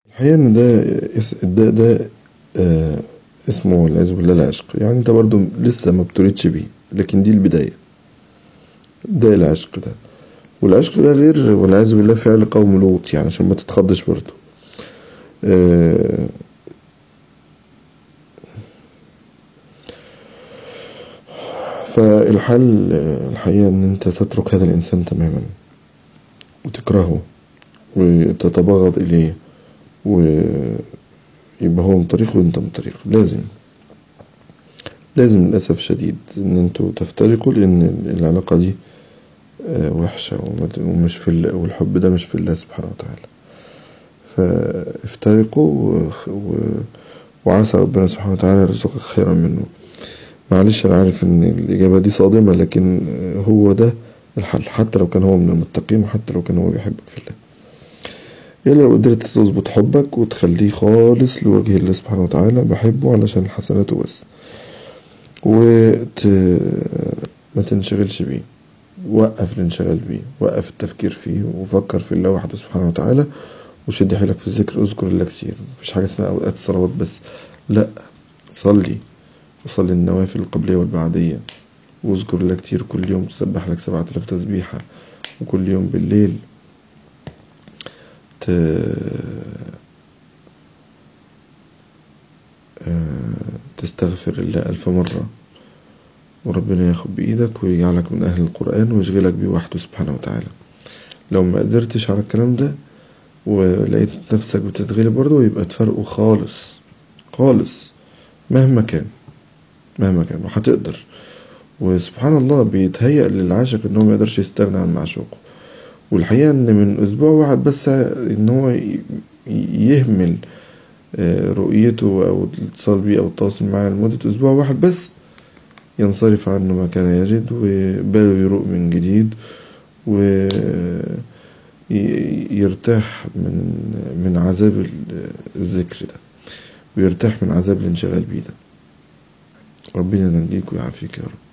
الحقيقة إن ده ده ده آه اسمه والعياذ بالله العشق يعني أنت برضو لسه ما ابتليتش بيه لكن دي البداية ده العشق ده والعشق ده غير والعياذ بالله فعل قوم لوط يعني عشان ما تتخضش برضو آه فالحل الحقيقة إن أنت تترك هذا الإنسان تماما وتكرهه وتتبغض إليه ويبقى هو من طريق وانت من طريق لازم لازم للأسف شديد ان انتوا تفترقوا لان العلاقة دي وحشة ومش في الله والحب ده مش في الله سبحانه وتعالى فافترقوا وعسى ربنا سبحانه وتعالى يرزقك خيرا منه معلش انا عارف ان الاجابة دي صادمة لكن هو ده الحل حتى لو كان هو من المتقين وحتى لو كان هو بيحبك في الله إلا لو قدرت تظبط حبك وتخليه خالص لوجه الله سبحانه وتعالى بحبه علشان حسناته بس وت... ما تنشغلش بيه وقف الانشغال بيه وقف التفكير فيه وفكر في الله وحده سبحانه وتعالى وشد حيلك في الذكر اذكر الله كتير مفيش حاجة اسمها أوقات الصلوات بس لأ صلي وصلي النوافل القبلية والبعدية واذكر الله كتير كل يوم تسبح لك سبعة آلاف تسبيحة وكل يوم بالليل تستغفر الله ألف مرة وربنا ياخد بإيدك ويجعلك من أهل القرآن ويشغلك بيه وحده سبحانه وتعالى لو ما قدرتش على الكلام ده ولقيت نفسك بتتغلب برضه يبقى تفرقه خالص خالص مهما كان مهما كان وهتقدر وسبحان الله بيتهيأ للعاشق ان هو ميقدرش يستغنى عن معشوقه والحقيقة ان من اسبوع واحد بس ان هو يهمل رؤيته او الاتصال بيه او التواصل معاه لمدة اسبوع واحد بس ينصرف عنه ما كان يجد وباله يروق من جديد ويرتاح من من عذاب الذكر ده ويرتاح من عذاب الانشغال بيه ده ربنا ينجيك ويعافيك يا رب